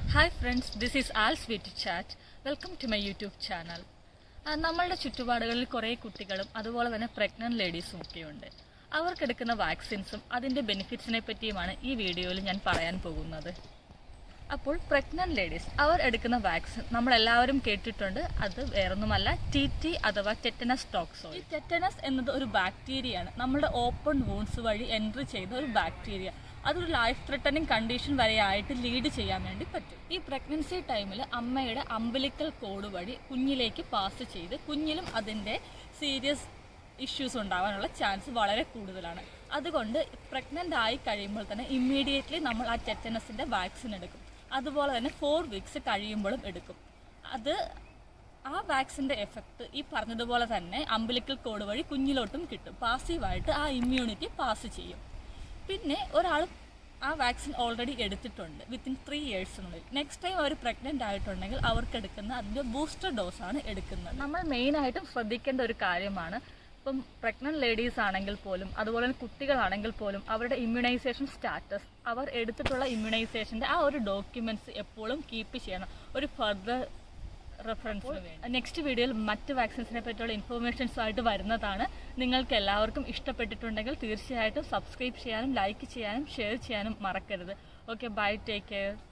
hi friends this is all sweet chat welcome to my YouTube channel നമ്മളുടെ ചുറ്റുപാടുകളിൽ കുറേ കുട്ടികളും അതുപോലെ തന്നെ പ്രഗ്നന്റ് ലേഡീസും ഒക്കെയുണ്ട് അവർക്കെടുക്കുന്ന വാക്സിൻസും അതിൻ്റെ ബെനിഫിറ്റ്സിനെ പറ്റിയുമാണ് ഈ വീഡിയോയിൽ ഞാൻ പറയാൻ പോകുന്നത് അപ്പോൾ പ്രഗ്നന്റ് ലേഡീസ് അവർ എടുക്കുന്ന വാക്സിൻ നമ്മൾ എല്ലാവരും കേട്ടിട്ടുണ്ട് അത് വേറൊന്നുമല്ല ടി ടി അഥവാ ടെറ്റനസ് ടോക്സോ ഈ ടെറ്റനസ് എന്നത് ഒരു ബാക്ടീരിയയാണ് നമ്മുടെ ഓപ്പൺ വൂൺസ് വഴി എൻട്രി ചെയ്ത ഒരു ബാക്ടീരിയ അതൊരു ലൈഫ് ത്രെട്ടനിങ് കണ്ടീഷൻ വരെ ആയിട്ട് ലീഡ് ചെയ്യാൻ വേണ്ടി പറ്റും ഈ പ്രഗ്നൻസി ടൈമിൽ അമ്മയുടെ അമ്പലിക്കൽ കോഡ് വഴി കുഞ്ഞിലേക്ക് പാസ് ചെയ്ത് കുഞ്ഞിലും അതിൻ്റെ സീരിയസ് ഇഷ്യൂസ് ഉണ്ടാവാനുള്ള ചാൻസ് വളരെ കൂടുതലാണ് അതുകൊണ്ട് പ്രഗ്നൻ്റ് ആയി കഴിയുമ്പോൾ തന്നെ ഇമ്മീഡിയറ്റ്ലി നമ്മൾ ആ ടെറ്റനസിൻ്റെ വാക്സിൻ എടുക്കും അതുപോലെ തന്നെ ഫോർ വീക്സ് കഴിയുമ്പോഴും എടുക്കും അത് ആ വാക്സിൻ്റെ എഫക്റ്റ് ഈ പറഞ്ഞതുപോലെ തന്നെ അമ്പലിക്കൽ കോഡ് വഴി കുഞ്ഞിലോട്ടും കിട്ടും പാസീവായിട്ട് ആ ഇമ്മ്യൂണിറ്റി പാസ് ചെയ്യും പിന്നെ ഒരാൾ ആ വാക്സിൻ ഓൾറെഡി എടുത്തിട്ടുണ്ട് വിത്തിൻ ത്രീ ഇയേഴ്സിനുള്ളിൽ നെക്സ്റ്റ് ടൈം അവർ പ്രഗ്നൻ്റ് ആയിട്ടുണ്ടെങ്കിൽ അവർക്ക് എടുക്കുന്ന അതിൻ്റെ ബൂസ്റ്റർ ഡോസാണ് എടുക്കുന്നത് നമ്മൾ മെയിനായിട്ടും ശ്രദ്ധിക്കേണ്ട ഒരു കാര്യമാണ് ഇപ്പം പ്രഗ്നന്റ് ലേഡീസ് ആണെങ്കിൽ പോലും അതുപോലെ തന്നെ കുട്ടികളാണെങ്കിൽ പോലും അവരുടെ ഇമ്മ്യൂണൈസേഷൻ സ്റ്റാറ്റസ് അവർ എടുത്തിട്ടുള്ള ഇമ്മ്യൂണൈസേഷൻ്റെ ആ ഒരു ഡോക്യുമെന്റ്സ് എപ്പോഴും കീപ്പ് ചെയ്യണം ഒരു ഫർദർ റെഫറൻസിന് വേണ്ടി നെക്സ്റ്റ് വീഡിയോയിൽ മറ്റ് വാക്സിൻസിനെ പറ്റിയുള്ള ഇൻഫോർമേഷൻസുമായിട്ട് വരുന്നതാണ് നിങ്ങൾക്ക് എല്ലാവർക്കും ഇഷ്ടപ്പെട്ടിട്ടുണ്ടെങ്കിൽ തീർച്ചയായിട്ടും സബ്സ്ക്രൈബ് ചെയ്യാനും ലൈക്ക് ചെയ്യാനും ഷെയർ ചെയ്യാനും മറക്കരുത് ഓക്കെ ബൈ ടേക്ക് കെയർ